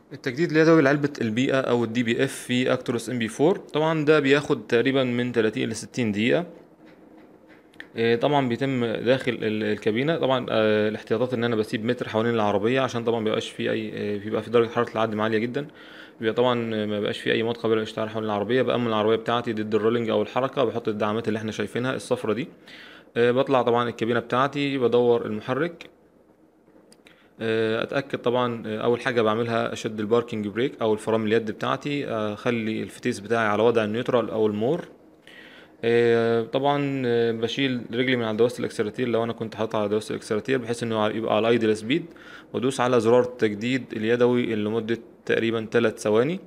التجديد اليدوي لعلبة البيئة أو الدي بي اف في اكتروس ام بي 4 طبعا ده بياخد تقريبا من 30 ل 60 دقيقة إيه، طبعا بيتم داخل ال- الكابينة طبعا آه، الاحتياطات ان انا بسيب متر حوالين العربية عشان طبعا مبيبقاش في اي آه، بيبقى في درجة حرارة العدم عالية جدا بيبقى طبعا آه، ما بقاش في اي مواد قابلة للاشتعال حوالين العربية بأمن العربية بتاعتي ضد الرولينج او الحركة بحط الدعامات اللي احنا شايفينها الصفرة دي آه، بطلع طبعا الكابينة بتاعتي بدور المحرك آه، اتاكد طبعا آه، اول حاجه بعملها اشد الباركنج بريك او الفرامل اليد بتاعتي آه، اخلي الفتيس بتاعي على وضع النيوترال او المور آه، طبعا آه، بشيل رجلي من على دواسة الاكسلراتير لو انا كنت حاطط على دواسة الاكسلراتير بحيث انه يبقى على ايدل سبيد وادوس على زرار التجديد اليدوي لمدة تقريبا 3 ثواني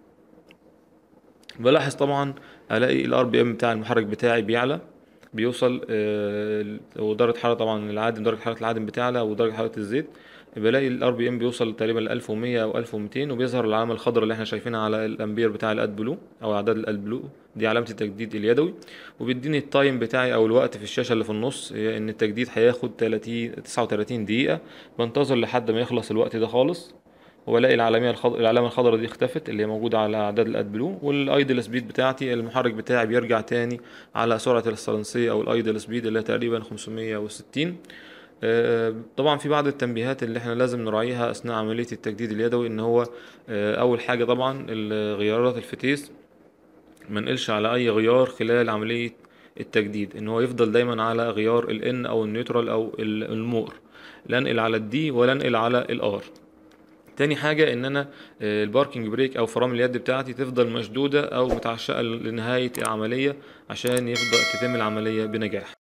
بلاحظ طبعا الاقي الار بي ام بتاع المحرك بتاعي بيعلى بيوصل آه، ودرجة حرارة طبعا العادم درجة حرارة العادم بتعلى ودرجة حرارة الزيت بلاقي الار بي ام بيوصل تقريبا ل 1100 او 1200 وبيظهر العلامة الخضراء اللي احنا شايفينها على الامبير بتاع الاد بلو او اعداد الاد بلو دي علامة التجديد اليدوي وبيديني التايم بتاعي او الوقت في الشاشة اللي في النص هي ان التجديد هياخد 30 39 دقيقة بنتظر لحد ما يخلص الوقت ده خالص وبلاقي العلامية الخض... العلامة الخضراء دي اختفت اللي هي موجودة على أعداد الأد بلو والأيدل سبيد بتاعتي المحرك بتاعي بيرجع تاني على سرعة الصلنسية أو الأيدل سبيد اللي هي تقريبا 560 آه، طبعا في بعض التنبيهات اللي احنا لازم نراعيها أثناء عملية التجديد اليدوي إن هو آه، أول حاجة طبعا ال- غيارات الفتيس ما نقلش على أي غيار خلال عملية التجديد إن هو يفضل دايما على غيار الإن أو النيوترال أو ال- المور لا انقل على الدي ولا انقل على الار تاني حاجة ان انا آه، الباركنج بريك او فرامل اليد بتاعتي تفضل مشدودة او متعشقة لنهاية العملية عشان يفضل تتم العملية بنجاح